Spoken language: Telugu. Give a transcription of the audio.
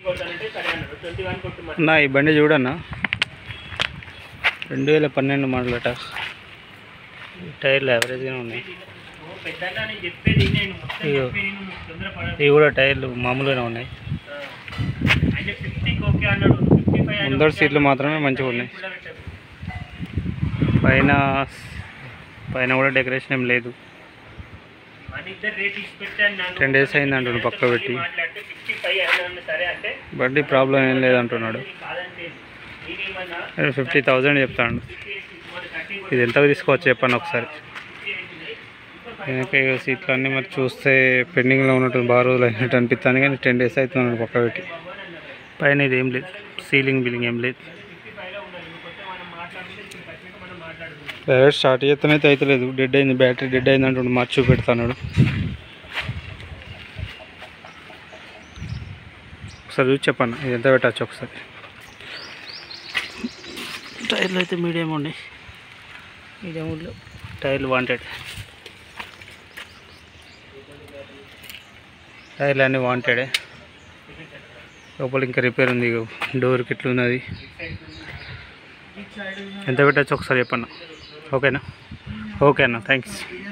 కొడతానంటే సరే అన్నాడు ట్వంటీ వన్ కొట్టుమని అన్న ఈ బండి చూడన్నా రెండు వేల పన్నెండు మోడలట ఈ టైర్లు యావరేజ్గానే ఉన్నాయి ఓ పెద్దగా నేను చెప్పేది నేను మొత్తం అయ్యో. చెప్పేది నువ్వు తొందరపడ ఇవి కూడా టైర్లు మామూలుగానే ఉన్నాయి అంటే ఫిఫ్టీకి ఓకే అన్నాడు ఫిఫ్టీ ఫైవ్ ముందర సీట్లు మాత్రమే మంచిగా ఉన్నాయి పైన పైన కూడా డెకరేషన్ ఏం లేదు మన ఇద్దరు రేట్ ఇచ్చి పెట్టాను నన్ను 10 days అయింది అంటుండు పక్క పెట్టి. మాట్లాడితే ఫిఫ్టీ ఫైవ్ అన్నాను సరే అంటే బండి ప్రాబ్లం ఏం లేదంటున్నాడు కాదంటే నేనేమన్నా ఫిఫ్టీ థౌజండ్ చెప్తాడు ఇది ఎంతకు తీసుకోవచ్చు చెప్పండి ఒకసారి వెనక సీట్లు అన్నీ మరి చూస్తే పెండింగ్లో ఉన్నట్టు బాగా రోజులు అయినట్టు అనిపిస్తుంది కానీ టెన్ డేస్ అవుతున్నాడు పక్క పెట్టి పైన ఇది ఏం లేదు సీలింగ్ బిల్లింగ్ ఏం లేదు డైరెక్ట్ స్టార్ట్ చేస్తేనైతే అవుతలేదు డెడ్ అయింది బ్యాటరీ డెడ్ అయింది అంటుండు మార్చి చూపెడతాడు ఒకసారి చూసి చెప్పండి ఇది ఎంత పెట్టచ్చు ఒకసారి టైర్లు అయితే మీడియం ఉన్నాయి మీడియం వుడ్లో టైర్లు వాంటెడ్ టైర్లు అన్నీ వాంటెడే లోపల ఇంకా రిపేర్ ఉంది ఇగో డోర్కి ఇట్లా ఉన్నది ఎంత పెట్టచ్చు ఒకసారి చెప్పన్న ఓకేనా ఓకే అన్న థ్యాంక్స్